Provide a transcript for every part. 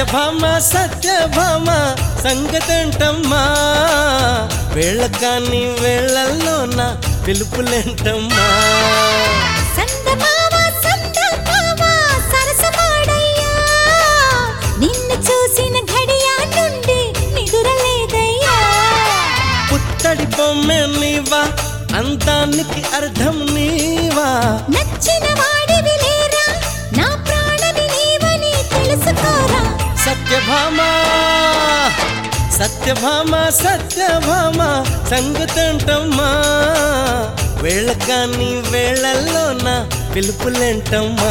సత్యభామ సత్యభామ సంగతంటమ్మా వేళ కాని వేళల్లోన పిలుపులేంటమ్మా సందమామ సందమామ సరసమాడయ్యా నిన్ను చూసిన ఘడియా నుండి నిదురలేదయ్యా పుత్తడి బొమ్మె నీవా అందానికి అర్థం నీవా నచ్చిన వాడివి లేరా నా ప్రాణమి నీవని తెలుసుకోరా సత్యభామ సత్యభామ సత్యభామ సంగతంటమ్మా వేళ కాని వేళల్లోన పిలుపులేంటమ్మా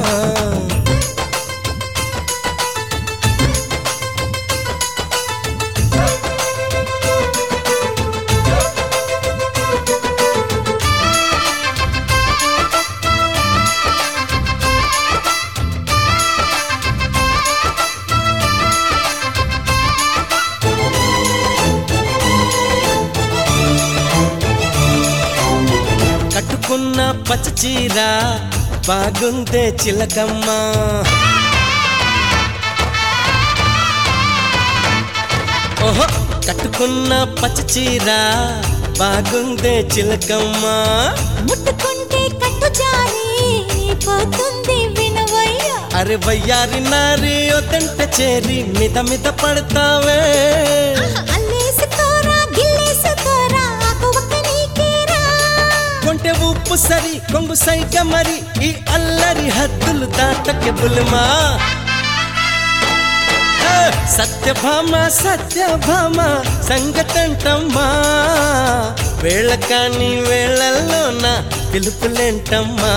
కట్టుకున్న పచ్చ చీర బాగుందే చిలకమ్మ ఓహో కట్టుకున్న పచ్చ చీర బాగుందే చిలకమ్మ ముట్టుకుంటే కట్టు జారి పోతుంది వినవయ్యా అరే వయ్యారి నారి ఒదంట చేరి మిద మిద పడతావే అల్లేసుకోరా గిల్లేసుకోరా ఆకు ఒక్క నీకేరా కొంటె ఉప్పు సరి కొంగు సైక మరి ఈ అల్లరి హద్దులు దాటకే బుల్మా ఏ, సత్యభామ సత్యభామ సంగతంటమ్మా వేళ కాని వేళల్లోన పిలుపులేంటమ్మా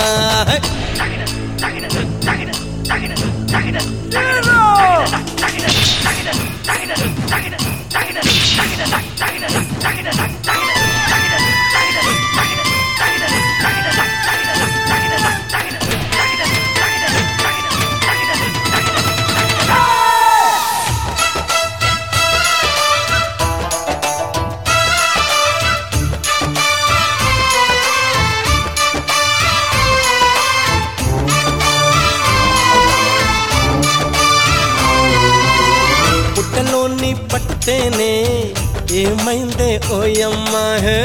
పుట్టలోని పట్టుతేనే ఏమైందే ఓయమ్మా హే?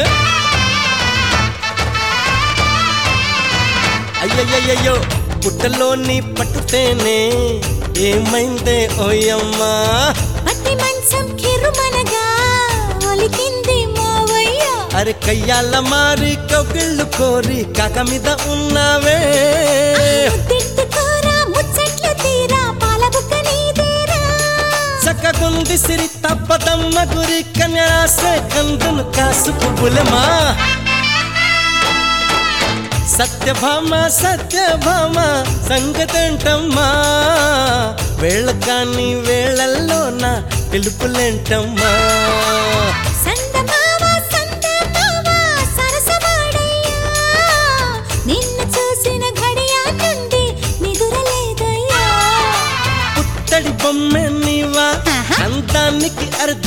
అయ్యయ్యయ్యో పుట్టలోని పట్టుతేనే ఏమైందే ఓయమ్మా పట్టి మంచం కిరుమనగా ఒలికింది మావయ్యా అరే కయ్యాల మారి కౌగిళ్ళు కోరి కాక మీద ఉన్నావే తిట్టుకోరా ముచ్చట్లు తీరా పాల బుక్క నీదేరా చక్కగుంది సిరి తప్పదమ్మ గురి కన్యాసే కందును కాసుకు బులమా సత్యభామ సత్యభామ సంగతంటమ్మా వేళ కాని వేళల్లోన పిలుపులేంటమ్మా సందమామ సందమామ సరసమాడయ్యా నిన్ను చూసిన ఘడియా నుండి నిదురలేదయ్యా పుత్తడి బొమ్మె నీవా ఆహా. అందానికి అర్థం